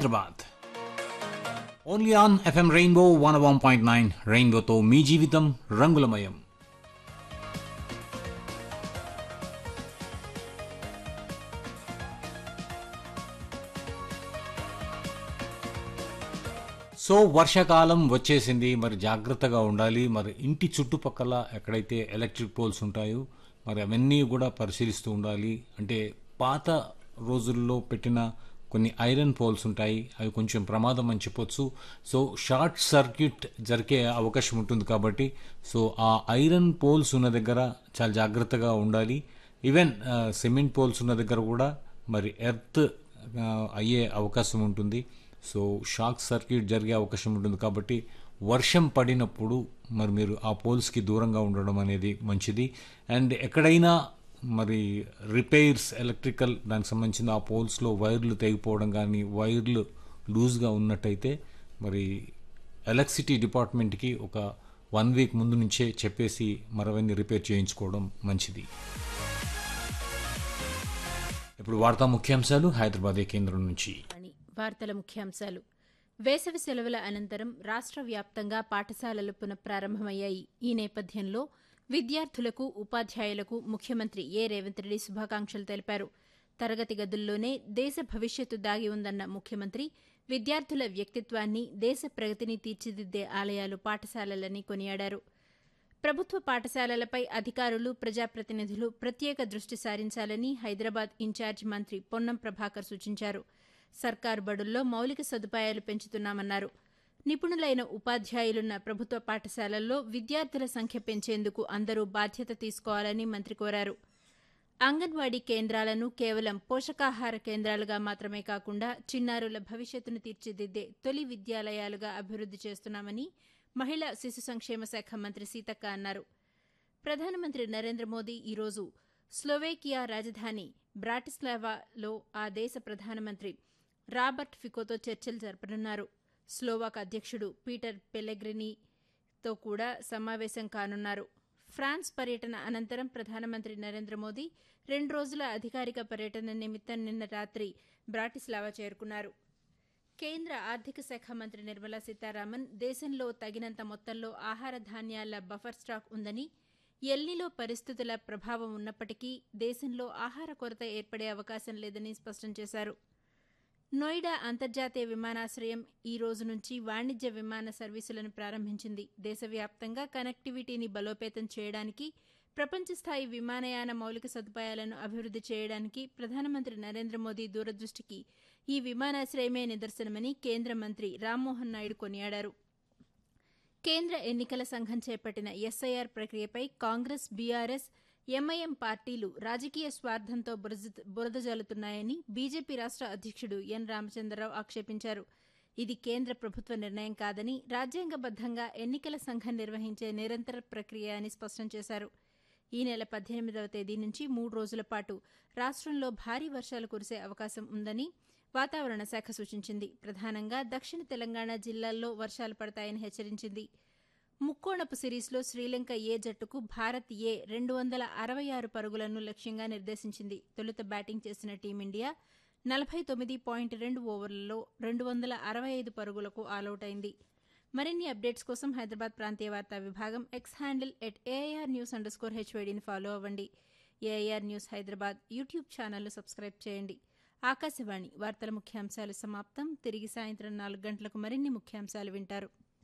Hyderabad only on FM rainbow one one point nine రెయిన్బోతో మీ జీవితం రంగులమయం సో వర్షాకాలం వచ్చేసింది మరి జాగ్రత్తగా ఉండాలి మరి ఇంటి చుట్టుపక్కల ఎక్కడైతే ఎలక్ట్రిక్ పోల్స్ ఉంటాయో మరి అవన్నీ కూడా పరిశీలిస్తూ ఉండాలి అంటే పాత రోజుల్లో పెట్టిన కొన్ని ఐరన్ పోల్స్ ఉంటాయి అవి కొంచెం ప్రమాదం అని చెప్పొచ్చు సో షార్ట్ సర్క్యూట్ జరిగే అవకాశం ఉంటుంది కాబట్టి సో ఆ ఐరన్ పోల్స్ ఉన్న దగ్గర చాలా జాగ్రత్తగా ఉండాలి ఈవెన్ సిమెంట్ పోల్స్ ఉన్న దగ్గర కూడా మరి ఎర్త్ ఆ, అయ్యే అవకాశం ఉంటుంది సో షాక్ సర్క్యూట్ జరిగే అవకాశం ఉంటుంది కాబట్టి వర్షం పడినప్పుడు మరి మీరు ఆ పోల్స్కి దూరంగా ఉండడం అనేది మంచిది అండ్ ఎక్కడైనా మరి రిపైర్స్ ఎలక్ట్రికల్ దానికి సంబంధించిన ఆ పోల్స్లో వైర్లు తెగిపోవడం కానీ వైర్లు లూజ్గా ఉన్నట్టయితే మరి ఎలక్ట్రిసిటీ డిపార్ట్మెంట్కి ఒక వన్ వీక్ ముందు నుంచే చెప్పేసి మరవన్నీ రిపేర్ చేయించుకోవడం మంచిది ఇప్పుడు వార్తా ముఖ్యాంశాలు హైదరాబాద్ కేంద్రం నుంచి అని వార్తల ముఖ్యాంశాలు వేసవి సెలవుల అనంతరం రాష్ట్ర వ్యాప్తంగా పాఠశాలలు పునఃప్రారంభమయ్యాయి ఈ నేపథ్యంలో విద్యార్థులకు ఉపాధ్యాయులకు ముఖ్యమంత్రి ఏ రేవంత్ రెడ్డి శుభాకాంక్షలు తెలిపారు తరగతి గదుల్లోనే దేశ భవిష్యత్తు దాగి ఉందన్న ముఖ్యమంత్రి విద్యార్థుల వ్యక్తిత్వాన్ని దేశ ప్రగతిని తీర్చిదిద్దే ఆలయాలు పాఠశాలలని కొనియాడారు ప్రభుత్వ పాఠశాలలపై అధికారులు ప్రజాప్రతినిధులు ప్రత్యేక దృష్టి సారించాలని హైదరాబాద్ ఇన్ఛార్జ్ మంత్రి పొన్నం ప్రభాకర్ సూచించారు సర్కారు బడుల్లో మౌలిక సదుపాయాలు పెంచుతున్నామన్నారు నిపుణులైన ఉపాధ్యాయులున్న ప్రభుత్వ పాఠశాలల్లో విద్యార్థుల సంఖ్య పెంచేందుకు అందరూ బాధ్యత తీసుకోవాలని మంత్రి కోరారు అంగన్వాడీ కేంద్రాలను కేవలం పోషకాహార కేంద్రాలుగా మాత్రమే కాకుండా చిన్నారుల భవిష్యత్తును తీర్చిదిద్దే తొలి విద్యాలయాలుగా అభివృద్ది చేస్తున్నామని మహిళా శిశు సంక్షేమ శాఖ మంత్రి సీతక్క అన్నారు ప్రధానమంత్రి నరేంద్ర మోదీ ఈరోజు స్లోవేకియా రాజధాని బ్రాటిస్లావాలో ఆ దేశ ప్రధానమంత్రి రాబర్ట్ ఫికోతో చర్చలు జరపనున్నారు స్లోవాక్ అధ్యక్షుడు పీటర్ పెలెగ్రినీతో కూడా సమావేశం కానున్నారు ఫ్రాన్స్ పర్యటన అనంతరం ప్రధానమంత్రి నరేంద్ర మోదీ రెండు రోజుల అధికారిక పర్యటన నిమిత్తం నిన్న రాత్రి బ్రాటిస్లావా చేరుకున్నారు కేంద్ర ఆర్థిక శాఖ మంత్రి నిర్మలా సీతారామన్ దేశంలో తగినంత మొత్తంలో ఆహార ధాన్యాల బఫర్ స్టాక్ ఉందని ఎల్నిలో పరిస్థితుల ప్రభావం ఉన్నప్పటికీ దేశంలో ఆహార కొరత ఏర్పడే అవకాశం లేదని స్పష్టం చేశారు నోయిడా అంతర్జాతీయ విమానాశ్రయం ఈ రోజు నుంచి వాణిజ్య విమాన సర్వీసులను ప్రారంభించింది దేశవ్యాప్తంగా కనెక్టివిటీని బలోపేతం చేయడానికి ప్రపంచ స్థాయి విమానయాన మౌలిక సదుపాయాలను అభివృద్ది చేయడానికి ప్రధానమంత్రి నరేంద్ర మోదీ దూరదృష్టికి ఈ విమానాశ్రయమే నిదర్శనమని కేంద్ర మంత్రి రామ్మోహన్ నాయుడు కొనియాడారు కేంద్ర ఎన్నికల సంఘం చేపట్టిన ఎస్ఐఆర్ ప్రక్రియపై కాంగ్రెస్ బీఆర్ఎస్ ఎంఐఎం పార్టీలు రాజకీయ స్వార్థంతో బురద బురద జల్లుతున్నాయని బీజేపీ రాష్ట్ర అధ్యక్షుడు ఎన్ రామచంద్రరావు ఆక్షేపించారు ఇది కేంద్ర ప్రభుత్వ నిర్ణయం కాదని రాజ్యాంగబద్దంగా ఎన్నికల సంఘం నిర్వహించే నిరంతర ప్రక్రియ అని స్పష్టం చేశారు ఈ నెల పద్దెనిమిదవ తేదీ నుంచి మూడు రోజుల పాటు రాష్ట్రంలో భారీ వర్షాలు కురిసే అవకాశం ఉందని వాతావరణ శాఖ సూచించింది ప్రధానంగా దక్షిణ తెలంగాణ జిల్లాల్లో వర్షాలు పడతాయని హెచ్చరించింది ముక్కోణపు సిరీస్లో శ్రీలంక ఏ జట్టుకు భారత్ ఏ రెండు వందల అరవై ఆరు పరుగులను లక్ష్యంగా నిర్దేశించింది తొలుత బ్యాటింగ్ చేసిన టీమిండియా నలభై తొమ్మిది పాయింట్ రెండు ఓవర్లలో రెండు వందల అరవై ఐదు పరుగులకు ఆలౌట్ అయింది మరిన్ని అప్డేట్స్ కోసం హైదరాబాద్ ప్రాంతీయ వార్తా విభాగం X handle at AIR news underscore హెచ్వైడీని ఫాలో అవ్వండి ఏఐఆర్ న్యూస్ హైదరాబాద్ యూట్యూబ్ ఛానల్ను సబ్స్క్రైబ్ చేయండి ఆకాశవాణి వార్తల ముఖ్యాంశాలు సమాప్తం తిరిగి సాయంత్రం నాలుగు గంటలకు మరిన్ని ముఖ్యాంశాలు వింటారు